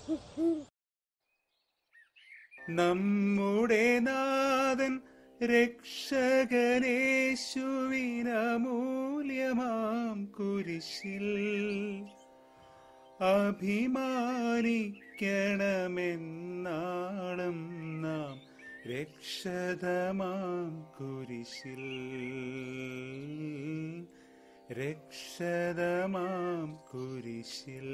നമ്മുടെ നാഥൻ രക്ഷകനേശുവിനമൂല്യമാം കുരിശിൽ അഭിമാനിക്കണമെന്നാളും നാം രക്ഷതമാം കുരിശിൽ രക്ഷതമാം കുരിശിൽ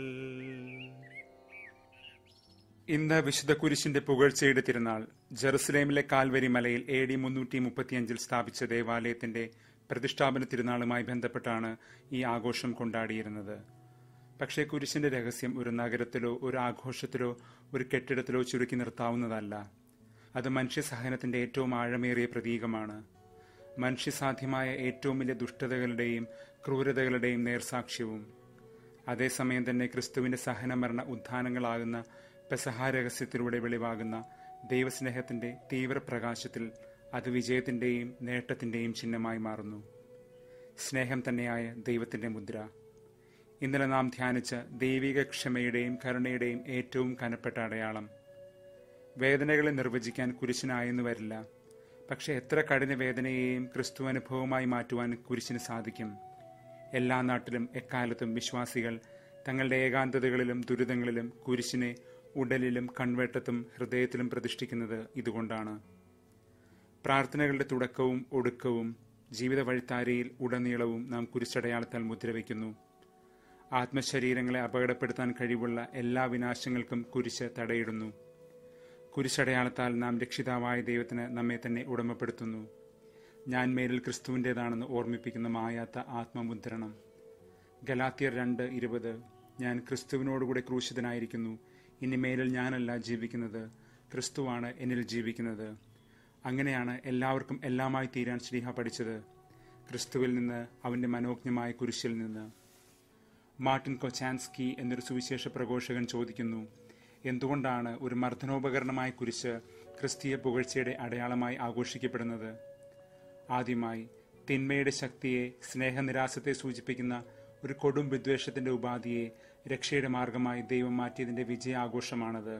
ഇന്ന് വിശുദ്ധ കുരിശിന്റെ പുകഴ്ചയുടെ തിരുനാൾ ജെറുസലേമിലെ കാൽവരി മലയിൽ എ ഡി മുന്നൂറ്റി മുപ്പത്തിയഞ്ചിൽ സ്ഥാപിച്ച ദേവാലയത്തിന്റെ പ്രതിഷ്ഠാപന തിരുനാളുമായി ബന്ധപ്പെട്ടാണ് ഈ ആഘോഷം കൊണ്ടാടിയിരുന്നത് പക്ഷേ കുരിശിന്റെ രഹസ്യം ഒരു നഗരത്തിലോ ഒരു ആഘോഷത്തിലോ ഒരു കെട്ടിടത്തിലോ ചുരുക്കി നിർത്താവുന്നതല്ല അത് മനുഷ്യസഹനത്തിന്റെ ഏറ്റവും ആഴമേറിയ പ്രതീകമാണ് മനുഷ്യസാധ്യമായ ഏറ്റവും വലിയ ദുഷ്ടതകളുടെയും ക്രൂരതകളുടെയും നേർസാക്ഷ്യവും അതേസമയം തന്നെ ക്രിസ്തുവിന്റെ സഹനമരണ ഉത്ഥാനങ്ങളാകുന്ന പെസഹ രഹസ്യത്തിലൂടെ വെളിവാകുന്ന ദൈവസ്നേഹത്തിന്റെ തീവ്രപ്രകാശത്തിൽ അത് വിജയത്തിന്റെയും നേട്ടത്തിന്റെയും ചിഹ്നമായി മാറുന്നു സ്നേഹം തന്നെയായ ദൈവത്തിന്റെ മുദ്ര ഇന്നലെ നാം ധ്യാനിച്ച ദൈവിക ക്ഷമയുടെയും കരുണയുടെയും ഏറ്റവും കനപ്പെട്ട അടയാളം വേദനകളെ നിർവചിക്കാൻ കുരിശിനായെന്ന് വരില്ല പക്ഷെ എത്ര കഠിന വേദനയെയും ക്രിസ്തു അനുഭവമായി മാറ്റുവാൻ കുരിശിന് സാധിക്കും എല്ലാ നാട്ടിലും എക്കാലത്തും വിശ്വാസികൾ തങ്ങളുടെ ഏകാന്തതകളിലും ദുരിതങ്ങളിലും കുരിശിനെ ഉടലിലും കൺവേട്ടത്തും ഹൃദയത്തിലും പ്രതിഷ്ഠിക്കുന്നത് ഇതുകൊണ്ടാണ് പ്രാർത്ഥനകളുടെ തുടക്കവും ഒടുക്കവും ജീവിത വഴിത്താരയിൽ ഉടനീളവും നാം കുരിശടയാളത്താൽ മുദ്രവയ്ക്കുന്നു ആത്മശരീരങ്ങളെ അപകടപ്പെടുത്താൻ കഴിവുള്ള എല്ലാ വിനാശങ്ങൾക്കും കുരിശ് തടയിടുന്നു കുരിശടയാളത്താൽ നാം രക്ഷിതാവായ ദൈവത്തിന് നമ്മെ തന്നെ ഉടമപ്പെടുത്തുന്നു ഞാൻ മേലിൽ ക്രിസ്തുവിൻ്റെതാണെന്ന് ഓർമ്മിപ്പിക്കുന്ന മായാത്ത ആത്മമുദ്രണം ഗലാത്തിയർ രണ്ട് ഇരുപത് ഞാൻ ക്രിസ്തുവിനോടുകൂടെ ക്രൂശിതനായിരിക്കുന്നു ഇനി മേലിൽ ഞാനല്ല ജീവിക്കുന്നത് ക്രിസ്തുവാണ് എന്നിൽ ജീവിക്കുന്നത് അങ്ങനെയാണ് എല്ലാവർക്കും എല്ലാമായി തീരാൻ ശ്രീഹ പഠിച്ചത് ക്രിസ്തുവിൽ നിന്ന് അവന്റെ മനോജ്ഞമായ കുരിശിൽ നിന്ന് മാർട്ടിൻ കൊച്ചാൻസ്കി എന്നൊരു സുവിശേഷ പ്രഘോഷകൻ ചോദിക്കുന്നു എന്തുകൊണ്ടാണ് ഒരു മർദ്ദനോപകരണമായ കുരിശ് ക്രിസ്തീയ പുകഴ്ചയുടെ അടയാളമായി ആഘോഷിക്കപ്പെടുന്നത് ആദ്യമായി തിന്മയുടെ ശക്തിയെ സ്നേഹനിരാസത്തെ സൂചിപ്പിക്കുന്ന ഒരു കൊടും വിദ്വേഷത്തിന്റെ ഉപാധിയെ രക്ഷയുടെ മാർഗമായി ദൈവം മാറ്റിയതിന്റെ വിജയാഘോഷമാണത്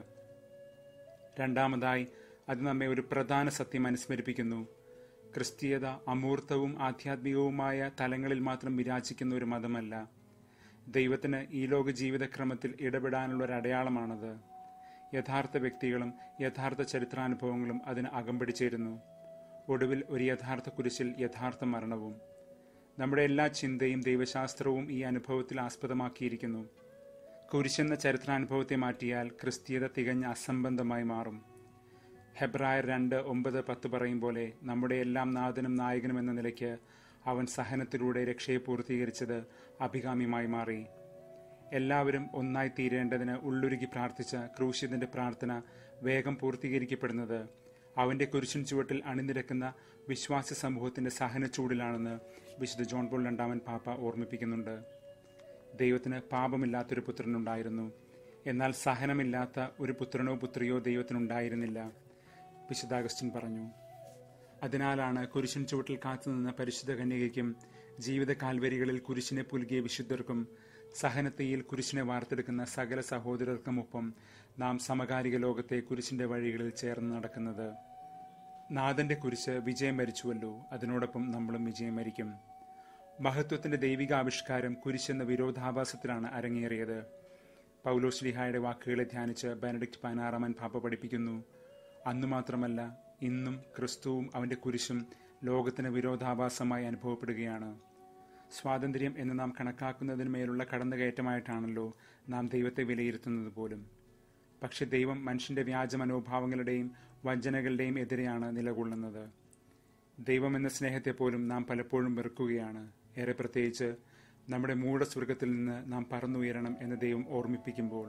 രണ്ടാമതായി അത് നമ്മെ ഒരു പ്രധാന സത്യം അനുസ്മരിപ്പിക്കുന്നു ക്രിസ്തീയത അമൂർത്തവും ആധ്യാത്മികവുമായ തലങ്ങളിൽ മാത്രം വിരാജിക്കുന്ന ഒരു മതമല്ല ദൈവത്തിന് ഈ ലോക ജീവിതക്രമത്തിൽ ഇടപെടാനുള്ള ഒരു അടയാളമാണത് യഥാർത്ഥ വ്യക്തികളും യഥാർത്ഥ ചരിത്രാനുഭവങ്ങളും അതിന് അകമ്പടി ചേരുന്നു ഒടുവിൽ ഒരു യഥാർത്ഥ കുരിശിൽ യഥാർത്ഥ മരണവും നമ്മുടെ എല്ലാ ചിന്തയും ദൈവശാസ്ത്രവും ഈ അനുഭവത്തിൽ ആസ്പദമാക്കിയിരിക്കുന്നു കുരിശെന്ന ചരിത്രാനുഭവത്തെ മാറ്റിയാൽ ക്രിസ്തീയത തികഞ്ഞ അസംബന്ധമായി മാറും ഹെബ്രായർ രണ്ട് ഒമ്പത് പത്ത് പറയും പോലെ നമ്മുടെ എല്ലാം നാഥനും നായകനും എന്ന നിലയ്ക്ക് അവൻ സഹനത്തിലൂടെ രക്ഷയെ പൂർത്തീകരിച്ചത് അഭികാമ്യമായി മാറി എല്ലാവരും ഒന്നായി തീരേണ്ടതിന് ഉള്ളുരുകി പ്രാർത്ഥിച്ച ക്രൂശിതന്റെ പ്രാർത്ഥന വേഗം പൂർത്തീകരിക്കപ്പെടുന്നത് അവന്റെ കുരിശിൻ ചുവട്ടിൽ അണിനിരക്കുന്ന വിശ്വാസ സമൂഹത്തിന്റെ സഹനച്ചൂടിലാണെന്ന് വിശുദ്ധ ജോൺ പോൾ രണ്ടാമൻ പാപ്പ ഓർമ്മിപ്പിക്കുന്നുണ്ട് ദൈവത്തിന് പാപമില്ലാത്തൊരു പുത്രനുണ്ടായിരുന്നു എന്നാൽ സഹനമില്ലാത്ത ഒരു പുത്രനോ പുത്രിയോ ദൈവത്തിനുണ്ടായിരുന്നില്ല വിശുദ്ധ അഗസ്റ്റിൻ പറഞ്ഞു അതിനാലാണ് കുരിശിൻ ചുവട്ടിൽ കാത്തുനിന്ന പരിശുദ്ധ കന്യകയ്ക്കും ജീവിത കാൽവരികളിൽ കുരിശിനെ പുൽകിയ വിശുദ്ധർക്കും സഹനത്തെയിൽ കുരിശിനെ വാർത്തെടുക്കുന്ന സകല സഹോദരർക്കുമൊപ്പം നാം സമകാലിക ലോകത്തെ കുരിശിന്റെ വഴികളിൽ ചേർന്ന് നടക്കുന്നത് നാഥന്റെ കുരിശ് വിജയം വരിച്ചുവല്ലോ അതിനോടൊപ്പം നമ്മളും വിജയം വരിക്കും മഹത്വത്തിന്റെ ദൈവികാവിഷ്കാരം കുരിശെന്ന വിരോധാഭാസത്തിലാണ് അരങ്ങേറിയത് പൗലോശ്ലിഹായുടെ വാക്കുകളെ ധ്യാനിച്ച് ബെനഡിക്ട് പതിനാറാമൻ പാപ്പ പഠിപ്പിക്കുന്നു അന്നു മാത്രമല്ല ഇന്നും ക്രിസ്തുവും അവന്റെ കുരിശും ലോകത്തിന് വിരോധാഭാസമായി അനുഭവപ്പെടുകയാണ് സ്വാതന്ത്ര്യം എന്ന് നാം കണക്കാക്കുന്നതിന് മേലുള്ള കടന്നുകയറ്റമായിട്ടാണല്ലോ നാം ദൈവത്തെ വിലയിരുത്തുന്നത് പോലും പക്ഷെ ദൈവം മനുഷ്യന്റെ വ്യാജ മനോഭാവങ്ങളുടെയും വഞ്ചനകളുടെയും എതിരെയാണ് നിലകൊള്ളുന്നത് ദൈവം എന്ന സ്നേഹത്തെ പോലും നാം പലപ്പോഴും വെറുക്കുകയാണ് ഏറെ പ്രത്യേകിച്ച് നമ്മുടെ മൂഢസ്വർഗത്തിൽ നിന്ന് നാം പറന്നുയരണം എന്ന് ദൈവം ഓർമ്മിപ്പിക്കുമ്പോൾ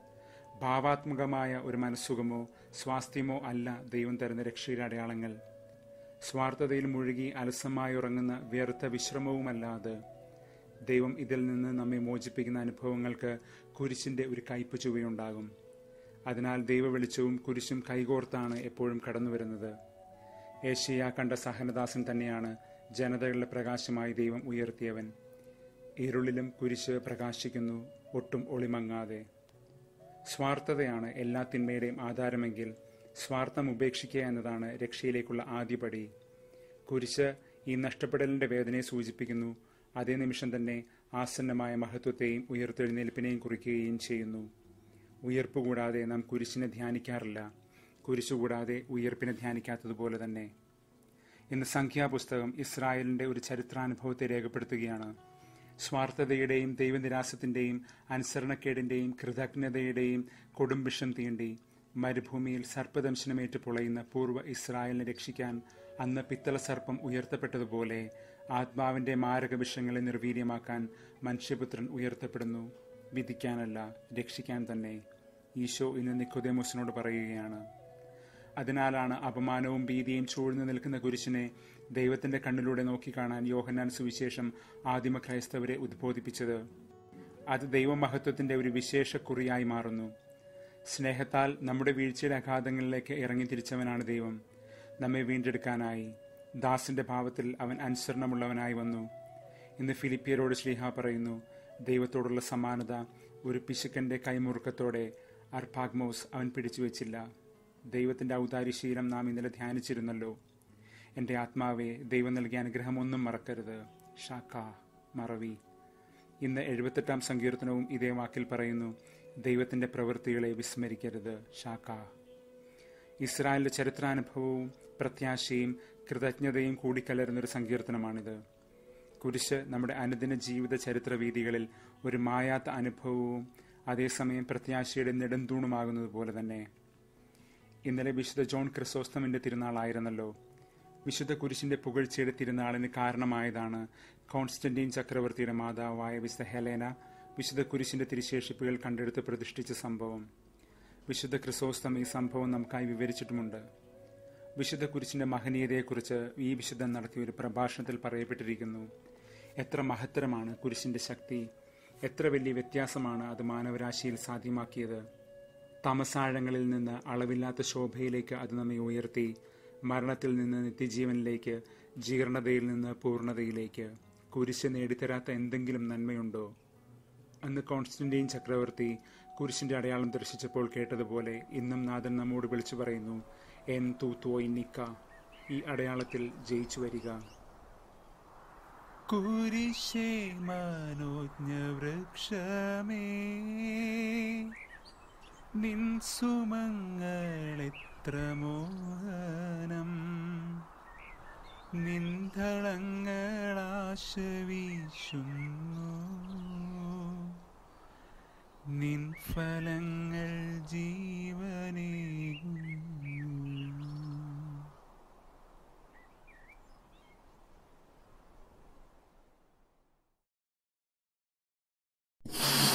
ഭാവാത്മകമായ ഒരു മനസ്സുഖമോ സ്വാസ്ഥ്യമോ അല്ല ദൈവം തരുന്ന രക്ഷയുടെ അടയാളങ്ങൾ സ്വാർത്ഥതയിൽ മുഴുകി അലസമായി ഉറങ്ങുന്ന വ്യർത്ഥ വിശ്രമവുമല്ല അത് ദൈവം ഇതിൽ നിന്ന് നമ്മെ മോചിപ്പിക്കുന്ന അനുഭവങ്ങൾക്ക് കുരിശിന്റെ ഒരു കയ്പ് ചുവയുണ്ടാകും അതിനാൽ ദൈവ വെളിച്ചവും കുരിശും കൈകോർത്താണ് എപ്പോഴും കടന്നു വരുന്നത് ഏഷ്യ കണ്ട സഹനദാസൻ തന്നെയാണ് ജനതകളുടെ പ്രകാശമായി ദൈവം ഉയർത്തിയവൻ ഇരുളിലും കുരിശ് പ്രകാശിക്കുന്നു ഒട്ടും ഒളിമങ്ങാതെ സ്വാർത്ഥതയാണ് എല്ലാ തിന്മയുടെയും ആധാരമെങ്കിൽ സ്വാർത്ഥം ഉപേക്ഷിക്കുക എന്നതാണ് രക്ഷയിലേക്കുള്ള ആദ്യപടി കുരിശ് ഈ നഷ്ടപ്പെടലിന്റെ വേദനയെ സൂചിപ്പിക്കുന്നു അതേ നിമിഷം തന്നെ ആസന്നമായ മഹത്വത്തെയും ഉയർത്തെഴുന്നേൽപ്പിനെയും കുറിക്കുകയും ചെയ്യുന്നു ഉയർപ്പ് കൂടാതെ നാം കുരിശിനെ ധ്യാനിക്കാറില്ല കുരിശു കൂടാതെ ഉയർപ്പിനെ ധ്യാനിക്കാത്തതുപോലെ തന്നെ ഇന്ന് സംഖ്യാപുസ്തകം ഇസ്രായേലിന്റെ ഒരു ചരിത്രാനുഭവത്തെ രേഖപ്പെടുത്തുകയാണ് സ്വാർത്ഥതയുടെയും ദൈവനിരാസത്തിന്റെയും അനുസരണക്കേടിന്റെയും കൃതജ്ഞതയുടെയും കൊടുംവിഷം തീണ്ടി മരുഭൂമിയിൽ സർപ്പദംശനമേറ്റ് പൊളയുന്ന പൂർവ്വ ഇസ്രായേലിനെ രക്ഷിക്കാൻ അന്ന് പിത്തള സർപ്പം ഉയർത്തപ്പെട്ടതുപോലെ ആത്മാവിന്റെ മാരക വിഷങ്ങളെ നിർവീര്യമാക്കാൻ മനുഷ്യപുത്രൻ ഉയർത്തപ്പെടുന്നു വിധിക്കാനല്ല രക്ഷിക്കാൻ തന്നെ ഈശോ ഇന്ന് നിക്കോദേമോസിനോട് പറയുകയാണ് അതിനാലാണ് അപമാനവും ഭീതിയും ചൂഴ്ന്നു നിൽക്കുന്ന കുരിശിനെ ദൈവത്തിന്റെ കണ്ണിലൂടെ നോക്കിക്കാണാൻ യോഹന്നാൻ സുവിശേഷം ആദിമ ക്രൈസ്തവരെ ഉദ്ബോധിപ്പിച്ചത് അത് ദൈവമഹത്വത്തിന്റെ ഒരു വിശേഷ കുറിയായി മാറുന്നു സ്നേഹത്താൽ നമ്മുടെ വീഴ്ചയുടെ അഘാതങ്ങളിലേക്ക് ഇറങ്ങി തിരിച്ചവനാണ് ദൈവം നമ്മെ വീണ്ടെടുക്കാനായി ദാസിന്റെ ഭാവത്തിൽ അവൻ അനുസരണമുള്ളവനായി വന്നു ഇന്ന് ഫിലിപ്പിയരോട് ശ്രീഹ പറയുന്നു ദൈവത്തോടുള്ള സമാനത ഒരു പിശുക്കന്റെ കൈമുറുക്കത്തോടെ അർഭാഗ്മോസ് അവൻ പിടിച്ചു വെച്ചില്ല ദൈവത്തിന്റെ ഔദാര്യശീലം നാം ഇന്നലെ ധ്യാനിച്ചിരുന്നല്ലോ എൻ്റെ ആത്മാവെ ദൈവം നൽകിയ അനുഗ്രഹം ഒന്നും മറക്കരുത് ഷാക്ക മറവി ഇന്ന് എഴുപത്തെട്ടാം സങ്കീർത്തനവും ഇതേ വാക്കിൽ പറയുന്നു ദൈവത്തിന്റെ പ്രവൃത്തികളെ വിസ്മരിക്കരുത് ഷാക്ക ഇസ്രായേലിന്റെ ചരിത്രാനുഭവവും പ്രത്യാശയും കൃതജ്ഞതയും കൂടിക്കലരുന്നൊരു സങ്കീർത്തനമാണിത് കുരിശ് നമ്മുടെ അനുദിന ജീവിത ചരിത്ര വീതികളിൽ ഒരു മായാത്ത അനുഭവവും അതേസമയം പ്രത്യാശയുടെ നെടുന്തൂണുമാകുന്നത് പോലെ തന്നെ ഇന്നലെ വിശുദ്ധ ജോൺ ക്രിസോസ്തമിന്റെ തിരുനാളായിരുന്നല്ലോ വിശുദ്ധ കുരിശിന്റെ പുകഴ്ചയുടെ തിരുനാളിന് കാരണമായതാണ് കോൺസ്റ്റന്റീൻ ചക്രവർത്തിയുടെ മാതാവായ വിശുദ്ധ ഹെലേന വിശുദ്ധ കുരിശിന്റെ തിരുശേഷിപ്പുകൾ കണ്ടെടുത്ത് പ്രതിഷ്ഠിച്ച സംഭവം വിശുദ്ധ ക്രിസോസ്തം ഈ സംഭവം നമുക്കായി വിവരിച്ചിട്ടുമുണ്ട് വിശുദ്ധ കുരിശിന്റെ മഹനീയതയെക്കുറിച്ച് ഈ വിശുദ്ധൻ നടത്തിയ ഒരു പ്രഭാഷണത്തിൽ പറയപ്പെട്ടിരിക്കുന്നു എത്ര മഹത്തരമാണ് കുരിശിന്റെ ശക്തി എത്ര വലിയ വ്യത്യാസമാണ് അത് മാനവരാശിയിൽ സാധ്യമാക്കിയത് തമസാഴങ്ങളിൽ നിന്ന് അളവില്ലാത്ത ശോഭയിലേക്ക് അത് നമ്മെ ഉയർത്തി മരണത്തിൽ നിന്ന് നിത്യജീവനിലേക്ക് ജീർണതയിൽ നിന്ന് പൂർണ്ണതയിലേക്ക് കുരിശ് നേടിത്തരാത്ത എന്തെങ്കിലും നന്മയുണ്ടോ അന്ന് കോൺസ്റ്റന്റീൻ ചക്രവർത്തി കുരിശിന്റെ അടയാളം ദർശിച്ചപ്പോൾ കേട്ടതുപോലെ ഇന്നും നാഥൻ നമ്മോട് വിളിച്ചു പറയുന്നു എൻ തൂത്തോയ് നിക്ക ഈ അടയാളത്തിൽ ജയിച്ചു വരിക കുരിശേ മനോജ്ഞ വൃക്ഷമേ നിൻ സുമങ്ങളെത്ര മോഹനം നിന്തളങ്ങളാശ വീശുന്നു നിൻ ഫലങ്ങൾ ജീവനേകുന്നു